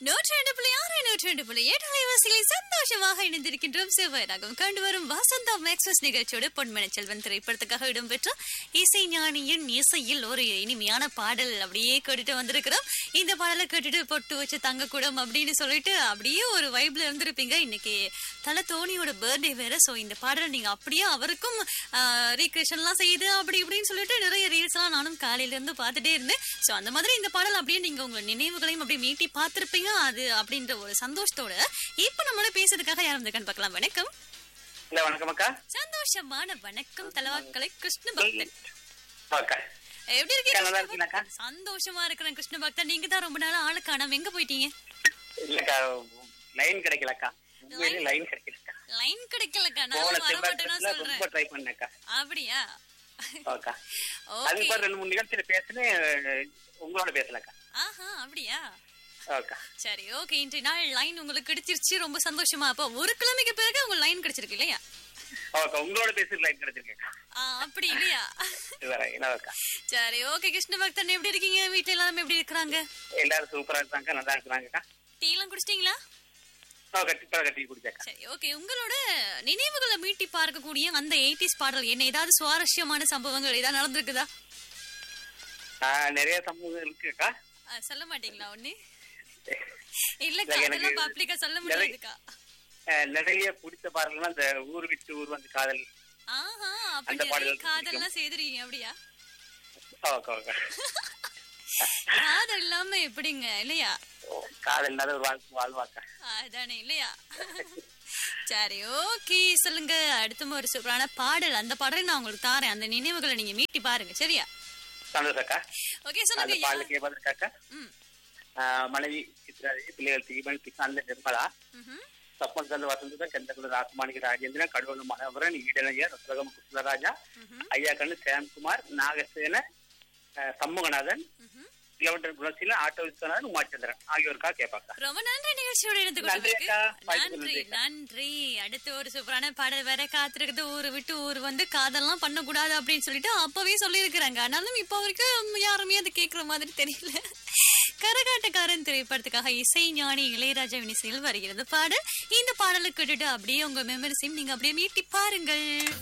நூற்றி ரெண்டு புள்ளி ஆறு நூற்றி ரெண்டு புள்ளி ஏழு அலைவாசிகளில் சந்தோஷமாக இணைந்திருக்கின்றோம் செவ்வாயிராகவும் கண்டு வரும் வசந்தா மேக்ஸஸ் நிகழ்ச்சியோடு பொன்மனை செல்வன் திரைப்படத்துக்காக இடம்பெற்ற இசை ஞானியின் இசையில் ஒரு இனிமையான பாடல் அப்படியே கேட்டுட்டு வந்திருக்கிறோம் இந்த பாடலை கேட்டுட்டு பொட்டு வச்சு தங்கக்கூடம் அப்படின்னு சொல்லிட்டு அப்படியே ஒரு வைப்ல இருந்திருப்பீங்க இன்னைக்கு தல தோனியோட பர்த்டே வேற சோ இந்த பாடலை நீங்க அப்படியே அவருக்கும் ரீக்ரியேஷன்லாம் செய்து அப்படி இப்படின்னு சொல்லிட்டு நிறைய ரீல்ஸ் எல்லாம் நானும் காலையில இருந்து பார்த்துட்டே இருந்தேன் சோ அந்த மாதிரி இந்த பாடல் அப்படியே நீங்க உங்க நினைவுகளையும் அப்படியே மீட்டி பார்த்திருப்பீங்க அது அப்படின்ற ஒரு சந்தோஷத்தோட இப்ப நம்மளோட பேசுறதுக்காக யாரும் இருக்கான்னு பார்க்கலாம் வணக்கம் இல்ல வணக்கம் அக்கா சந்தோஷமான வணக்கம் தலவாக்கலை கிருஷ்ண பக்தன் அக்கா எப்படி அக்கா, நல்லா இருக்கீங்க இருக்கீங்களாக்கா சந்தோஷமா இருக்கிறேன் கிருஷ்ண பக்தன் நீங்க தான் ரொம்ப நாளா ஆளு காணாம எங்க போயிட்டீங்க இல்லக்கா லைன் கிடைக்கலக்கா உண்மையிலே லைன் கிடைக்கலக்கா லைன் கிடைக்கலக்கா போன நான் வர மாட்டேன்னா செவ்வாய்க்கிழமை சொல்றேன் ரொம்ப ட்ரை பண்ணேக்கா அப்படியா ஓகா ஓகே அதுக்கு பிறகு ரெண்டு மூணு நிகழ்ச்சியில பேசினேன் உங்களோட பேசலக்கா ஆஹா அப்படியா ஓகா சரி ஓகே இன்றைய நாள் லைன் உங்களுக்கு கிடைச்சிருச்சு ரொம்ப சந்தோஷமா அப்போ ஒரு கிழமைக்கு பிறகு உங்க லைன் கிடைச்சிருக்கு இல்லையா ஓகா உங்களோட பேசுற லைன் கிடைச்சிருக்கேக்கா ஆ, அப்படி இல்லையா வேற என்னக்கா சரி ஓகே கிருஷ்ண பக்தன் எப்படி இருக்கீங்க வீட்டுல எல்லாரும் எப்படி இருக்கிறாங்க எல்லாரும் சூப்பரா இருக்காங்க நல்லா இருக்கிறாங்கக்கா டீ எல்லாம் குடிச்சிட்டீங்களா ஓகா டிப்பா கட்டி குடிச்சாக்கா சரி ஓகே உங்களோட நினைவுகளை மீட்டி பார்க்கக்கூடிய அந்த எயிட்டிஸ் பாடல் என்ன ஏதாவது சுவாரஸ்யமான சம்பவங்கள் ஏதாவது நடந்திருக்குதா ஆஹ், நிறைய சமூகம் இருக்குக்கா ஆ, சொல்ல மாட்டீங்களா ஒண்ணு இல்லக்கா இல்ல, அதெல்லாம் எனக்கு பப்ளிக்கா சொல்ல நிறைய- முடியாதுக்கா ஆஹ், நிறைய பிடிச்ச பாடல்கள் அந்த ஊர் விட்டு ஊர் வந்து காதல் ஆஹா அந்த அப்படி பாடல் காதல்லாம் செய்திருக்கீங்க அப்படியா ஓகே ஓகே காதல் இல்லாம எப்படிங்க இல்லையா ஓ, காதல் இல்லாத ஒரு வாழ்க்கை வாழ்வாக்கா அதானே இல்லையா சரி ஓகே சொல்லுங்க அடுத்த ஒரு சூப்பரான பாடல் அந்த பாடலை நான் உங்களுக்கு தாரேன் அந்த நினைவுகளை நீங்க மீட்டி பாருங்க சரியா சந்தோஷக்கா ஓகே அந்த சொல்லுங்க யா- பாடலுக்கு கேட்பதற்காக ம் ஆஹ் மனைவி சித்ராதி பிள்ளைகள் தீபன் கிருஷ்ணன் நிர்மலா ம்ஹும். சப்பன் சந்த வசந்த செந்தகுல ராசமாணிக ராஜேந்திரன் கடவுள் மனோகரன் ஈடனையர் ரத்ரகம் குஷ்ணராஜா ம்ஹும். ஐயா கண்ணு சேம்குமார் நாகசேன ஆஹ் சண்முகநாதன் ம்ஹும். இளவட்டன் குணசீலன் ஆட்டோ விஸ்வநாதன் உமாச்சந்திரன் ஆகியோருக்காக கேட்பாங்க ரொம்ப நன்றி நிகழ்ச்சியோட இருந்து நன்றி கொண்டதுக்கு அக்கா. வாய்ப்பு நன்றி நன்றி அக்கா. நன்றி அடுத்து ஒரு சூப்பரான பாடல் வேற காத்திருக்குது ஊரு விட்டு ஊர் வந்து காதெல்லாம் பண்ணக்கூடாது அப்படின்னு சொல்லிட்டு அப்பவே சொல்லியிருக்கிறாங்க ஆனாலும் இப்போ வரைக்கும் யாருமே அது கேட்குற மாதிரி தெரியல கரகாட்டக்காரன் திரைப்படத்துக்காக இசை ஞானி இளையராஜாவின் இசையில் வருகிறது பாடல் இந்த பாடலை கேட்டுட்டு அப்படியே உங்க மெமரிஸையும் நீங்க அப்படியே மீட்டி பாருங்கள்